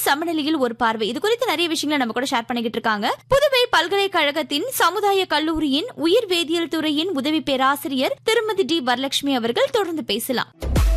சமநிலையில் ஒரு பார்வை இது குறித்து நிறைய விஷயங்களை நம்ம கூட ஷேர் பண்ணிக்கிட்டு இருக்காங்க புதுவை பல்கலைக்கழகத்தின் சமுதாய கல்லூரியின் உயிர் வேதியியல் துறையின் உதவி பேராசிரியர் திருமதி டி வரலட்சுமி அவர்கள் தொடர்ந்து பேசலாம்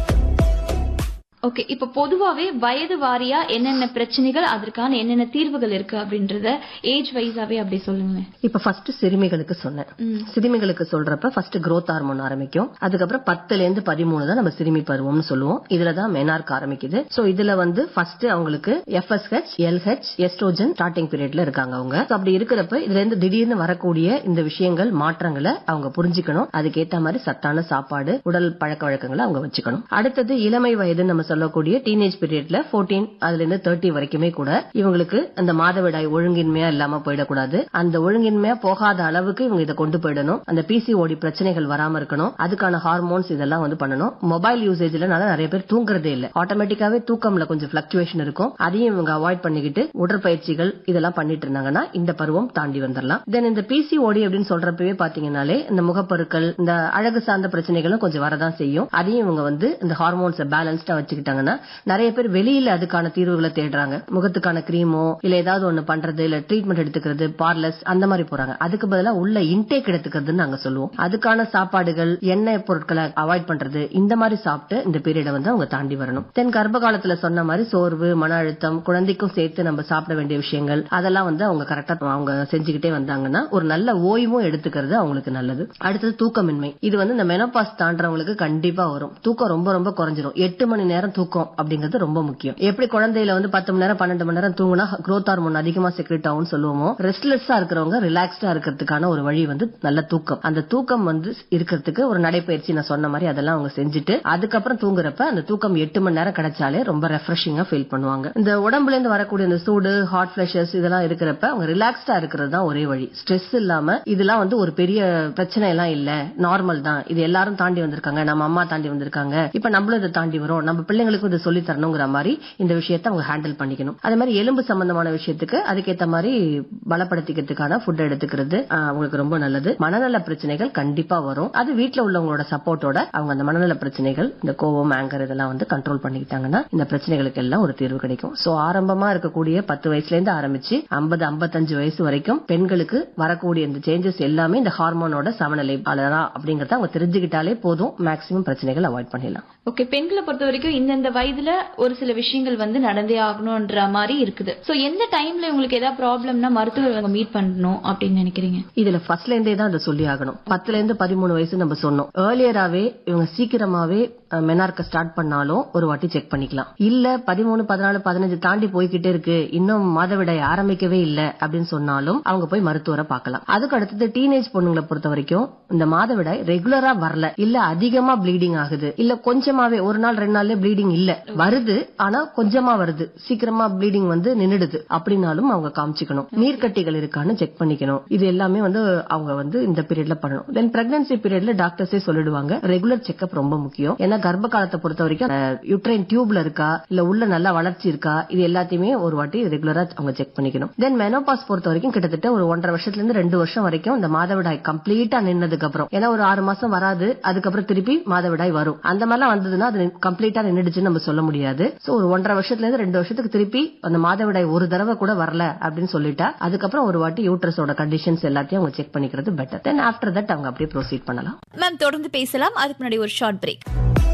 ஓகே இப்ப பொதுவாவே வயது வாரியா என்னென்ன பிரச்சனைகள் அதற்கான என்னென்ன தீர்வுகள் இருக்கு அப்படின்றத ஏஜ் வைஸாவே அப்படி சொல்லுங்க இப்ப ஃபர்ஸ்ட் சிறுமிகளுக்கு சொன்னேன் சிறுமிகளுக்கு சொல்றப்ப ஃபர்ஸ்ட் growth ஹார்மோன் ஆரம்பிக்கும் அதுக்கப்புறம் பத்துல இருந்து பதிமூணு தான் நம்ம சிறுமி பருவம்னு சொல்லுவோம் இதுல தான் மெனார்க் ஆரம்பிக்குது சோ இதுல வந்து ஃபர்ஸ்ட் அவங்களுக்கு எஃப்எஸ்ஹெச் எல்ஹெச் எஸ்ட்ரோஜன் ஸ்டார்டிங் பீரியட்ல இருக்காங்க அவங்க So அப்படி இருக்கிறப்ப இதுல இருந்து திடீர்னு வரக்கூடிய இந்த விஷயங்கள் மாற்றங்களை அவங்க புரிஞ்சுக்கணும் அதுக்கேத்த மாதிரி சத்தான சாப்பாடு உடல் பழக்க வழக்கங்களை அவங்க வச்சுக்கணும் அடுத்தது இளமை வயது நம்ம சொல்லக்கூடிய டீனேஜ் பீரியட்ல 14 அதுல இருந்து தேர்ட்டி வரைக்குமே கூட இவங்களுக்கு அந்த மாதவிடாய் ஒழுங்கின்மையா இல்லாம போயிடக்கூடாது அந்த ஒழுங்கின்மையா போகாத அளவுக்கு இவங்க இதை கொண்டு போயிடணும் அந்த பிசிஓடி பிரச்சனைகள் வராம இருக்கணும் அதுக்கான ஹார்மோன்ஸ் இதெல்லாம் வந்து பண்ணணும் மொபைல் யூசேஜ்ல நிறைய பேர் தூங்குறதே இல்ல ஆட்டோமேட்டிக்காவே தூக்கம்ல கொஞ்சம் பிளக்சுவேஷன் இருக்கும் அதையும் இவங்க அவாய்ட் பண்ணிக்கிட்டு உடற்பயிற்சிகள் இதெல்லாம் பண்ணிட்டு இருந்தாங்கன்னா இந்த பருவம் தாண்டி வந்துடலாம் தென் இந்த பிசிஓடி அப்படின்னு சொல்றப்பவே பாத்தீங்கன்னாலே இந்த முகப்பருக்கள் இந்த அழகு சார்ந்த பிரச்சனைகளும் கொஞ்சம் வரதான் செய்யும் அதையும் இவங்க வந்து இந்த ஹார்மோன்ஸை பேலன்ஸ்டா வச்சுக்கிட்டாங்கன்னா நிறைய பேர் வெளியில அதுக்கான தீர்வுகளை தேடுறாங்க முகத்துக்கான கிரீமோ இல்ல ஏதாவது ஒண்ணு பண்றது இல்ல ட்ரீட்மெண்ட் எடுத்துக்கிறது பார்லர்ஸ் அந்த மாதிரி போறாங்க அதுக்கு பதிலா உள்ள இன்டேக் எடுத்துக்கிறதுன்னு நாங்க சொல்லுவோம் அதுக்கான சாப்பாடுகள் எண்ணெய் பொருட்களை அவாய்ட் பண்றது இந்த மாதிரி சாப்பிட்டு இந்த பீரியடை வந்து அவங்க தாண்டி வரணும் தென் கர்ப்ப காலத்துல சொன்ன மாதிரி சோர்வு மன அழுத்தம் குழந்தைக்கும் சேர்த்து நம்ம சாப்பிட வேண்டிய விஷயங்கள் அதெல்லாம் வந்து அவங்க கரெக்டா அவங்க செஞ்சுக்கிட்டே வந்தாங்கன்னா ஒரு நல்ல ஓய்வும் எடுத்துக்கிறது அவங்களுக்கு நல்லது அடுத்தது தூக்கமின்மை இது வந்து இந்த மெனோபாஸ் தாண்டறவங்களுக்கு கண்டிப்பா வரும் தூக்கம் ரொம்ப ரொம்ப குறைஞ்சிரும் எட்டு மணி நேரம் தூக்கம் அப்படிங்கிறது ரொம்ப முக்கியம் எப்படி குழந்தையில வந்து பத்து மணி நேரம் பன்னெண்டு மணி நேரம் தூங்கினா growth ஹார்மோன் அதிகமா செக்ரெட் ஆகும்னு சொல்லுவோமோ ரெஸ்ட்லெஸ்ஸா இருக்கிறவங்க ரிலாக்ஸ்டா இருக்கிறதுக்கான ஒரு வழி வந்து நல்ல தூக்கம் அந்த தூக்கம் வந்து இருக்கிறதுக்கு ஒரு நடைப்பயிற்சி நான் சொன்ன மாதிரி அதெல்லாம் அவங்க செஞ்சுட்டு அதுக்கப்புறம் தூங்குறப்ப அந்த தூக்கம் எட்டு மணி நேரம் கிடைச்சாலே ரொம்ப ரெஃப்ரெஷிங்கா ஃபீல் பண்ணுவாங்க இந்த உடம்புல இருந்து வரக்கூடிய இந்த சூடு ஹாட் பிளஷஸ் இதெல்லாம் இருக்கிறப்ப அவங்க ரிலாக்ஸ்டா இருக்கிறது தான் ஒரே வழி ஸ்ட்ரெஸ் இல்லாம இதெல்லாம் வந்து ஒரு பெரிய பிரச்சனை எல்லாம் இல்ல நார்மல் தான் இது எல்லாரும் தாண்டி வந்திருக்காங்க நம்ம அம்மா தாண்டி வந்திருக்காங்க இப்ப நம்மளும் இதை தாண்டி வரோம் நம்ம பிள்ளைங்களுக்கும் இதை சொல்லி தரணுங்கிற மாதிரி இந்த விஷயத்தை அவங்க ஹேண்டில் பண்ணிக்கணும் அதே மாதிரி எலும்பு சம்பந்தமான விஷயத்துக்கு அதுக்கேத்த மாதிரி பலப்படுத்திக்கிறதுக்கான ஃபுட் எடுத்துக்கிறது ஆஹ், அவங்களுக்கு ரொம்ப நல்லது மனநல பிரச்சனைகள் கண்டிப்பா வரும் அது வீட்ல உள்ளவங்களோட சப்போர்ட்டோட அவங்க அந்த மனநல பிரச்சனைகள் இந்த கோவம் ஆங்கர் இதெல்லாம் வந்து கண்ட்ரோல் பண்ணிக்கிட்டாங்கன்னா இந்த பிரச்சனைகளுக்கு எல்லாம் ஒரு தீர்வு கிடைக்கும் சோ ஆரம்பமா இருக்கக்கூடிய பத்து வயசுல இருந்து ஆரம்பிச்சு ஐம்பது ஐம்பத்தஞ்சு வயசு வரைக்கும் பெண்களுக்கு வரக்கூடிய இந்த சேஞ்சஸ் எல்லாமே இந்த ஹார்மோனோட சமநிலை தான் அப்படிங்கறத அவங்க தெரிஞ்சுக்கிட்டாலே போதும் மேக்சிமம் பிரச்சனைகள் அவாய்ட் பண்ணிடலாம் ஓகே பெண்களை பொறுத்த வரைக்கும் இந்தந்த வயதுல ஒரு சில விஷயங்கள் வந்து நடந்தே ஆகணும்ன்ற மாதிரி இருக்குது சோ எந்த டைம்ல உங்களுக்கு ஏதாவது ப்ராப்ளம்னா மருத்துவர் மீட் பண்ணணும் அப்படின்னு நினைக்கிறீங்க இதுல ஃபர்ஸ்ட்ல இருந்தே தான் அதை சொல்லி ஆகணும் பத்துல இருந்து பதிமூணு வயசு நம்ம சொன்னோம் ஏர்லியராவே இவங்க சீக்கிரமாவே மெனார்க்க ஸ்டார்ட் பண்ணாலும் ஒரு வாட்டி செக் பண்ணிக்கலாம் இல்ல பதிமூணு பதினாலு பதினஞ்சு தாண்டி போய்கிட்டே இருக்கு இன்னும் மாதவிடாய் ஆரம்பிக்கவே இல்ல அப்படின்னு சொன்னாலும் அவங்க போய் மருத்துவரை பார்க்கலாம் அதுக்கு அடுத்தது டீனேஜ் பொண்ணுங்களை பொறுத்த வரைக்கும் இந்த மாதவிடாய் ரெகுலரா வரல இல்ல அதிகமா ப்ளீடிங் ஆகுது இல்ல கொஞ்சமாவே ஒரு நாள் ரெண்டு நாள்ல ப்ளீடிங் இல்ல வருது ஆனா கொஞ்சமா வருது சீக்கிரமா ப்ளீடிங் வந்து நின்னுடுது அப்படின்னாலும் அவங்க காமிச்சுக்கணும் நீர்க்கட்டிகள் இருக்கான்னு செக் பண்ணிக்கணும் இது எல்லாமே வந்து அவங்க வந்து இந்த பீரியட்ல பண்ணணும் தென் பிரெக்னன்சி பீரியட்ல டாக்டர்ஸே சொல்லிடுவாங்க ரெகுலர் செக்அப் ரொம்ப முக்கியம் ஏன்னா கர்ப்ப காலத்தை பொறுத்த வரைக்கும் யூட்ரைன் டியூப்ல இருக்கா இல்ல உள்ள நல்லா வளர்ச்சி இருக்கா இது எல்லாத்தையுமே ஒரு வாட்டி ரெகுலரா அவங்க செக் பண்ணிக்கணும் தென் மெனோபாஸ் பொறுத்த வரைக்கும் கிட்டத்தட்ட ஒரு ஒன்றரை வருஷத்துல இருந்து ரெண்டு வருஷம் வரைக்கும் இந்த மாதவிடாய் கம்ப்ளீட்டா நின்னதுக்கு அப்புறம் ஏன்னா ஒரு ஆறு மாசம் வராது அதுக்கப்புறம் திருப்பி மாதவிடாய் வரும் அந்த மாதிரிலாம் வந்ததுன்னா அது கம்ப்ளீட்டா நின்னுடுச்சுன்னு நம்ம சொல்ல முடியாது சோ ஒரு ஒன்றரை வருஷத்துல இருந்து ரெண்டு வருஷத்துக்கு திருப்பி அந்த மாதவிடாய் ஒரு தடவை கூட வரல அப்படின்னு சொல்லிட்டா அதுக்கப்புறம் ஒரு வாட்டி யூட்ரஸோட கண்டிஷன்ஸ் எல்லாத்தையும் அவங்க செக் பண்ணிக்கிறது பெட்டர் தென் ஆஃப்டர் தட் அவங்க அப்படியே ப்ரொசீட் பண்ணலாம் மேம் தொடர்ந்து பேசலாம் அதுக்கு முன்னாடி ஒரு ஷார்ட் பிரேக்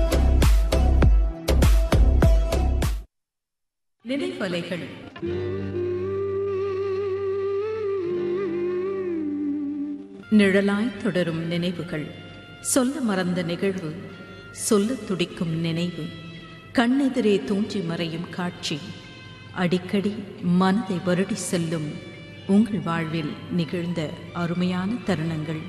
நினைவலைகள் நிழலாய் தொடரும் நினைவுகள் சொல்ல மறந்த நிகழ்வு சொல்லத் துடிக்கும் நினைவு கண்ணெதிரே தூஞ்சி மறையும் காட்சி அடிக்கடி மனதை வருடி செல்லும் உங்கள் வாழ்வில் நிகழ்ந்த அருமையான தருணங்கள்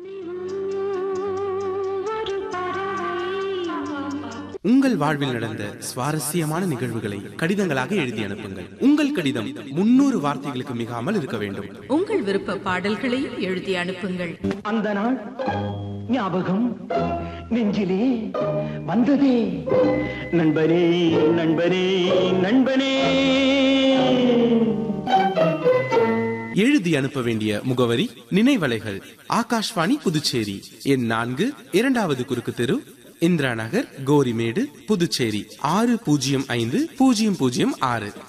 உங்கள் வாழ்வில் நடந்த சுவாரஸ்யமான நிகழ்வுகளை கடிதங்களாக எழுதி அனுப்புங்கள் உங்கள் கடிதம் முன்னூறு வார்த்தைகளுக்கு மிகாமல் இருக்க வேண்டும் உங்கள் விருப்ப பாடல்களையும் எழுதி அனுப்புங்கள் அந்த நாள் ஞாபகம் நெஞ்சிலே வந்ததே நண்பனே நண்பனே நண்பனே எழுதி அனுப்ப வேண்டிய முகவரி நினைவலைகள் ஆகாஷ்வாணி புதுச்சேரி எண் நான்கு இரண்டாவது குறுக்கு தெரு இந்திரா நகர் கோரிமேடு புதுச்சேரி ஆறு பூஜ்ஜியம் ஐந்து பூஜ்ஜியம் பூஜ்ஜியம் ஆறு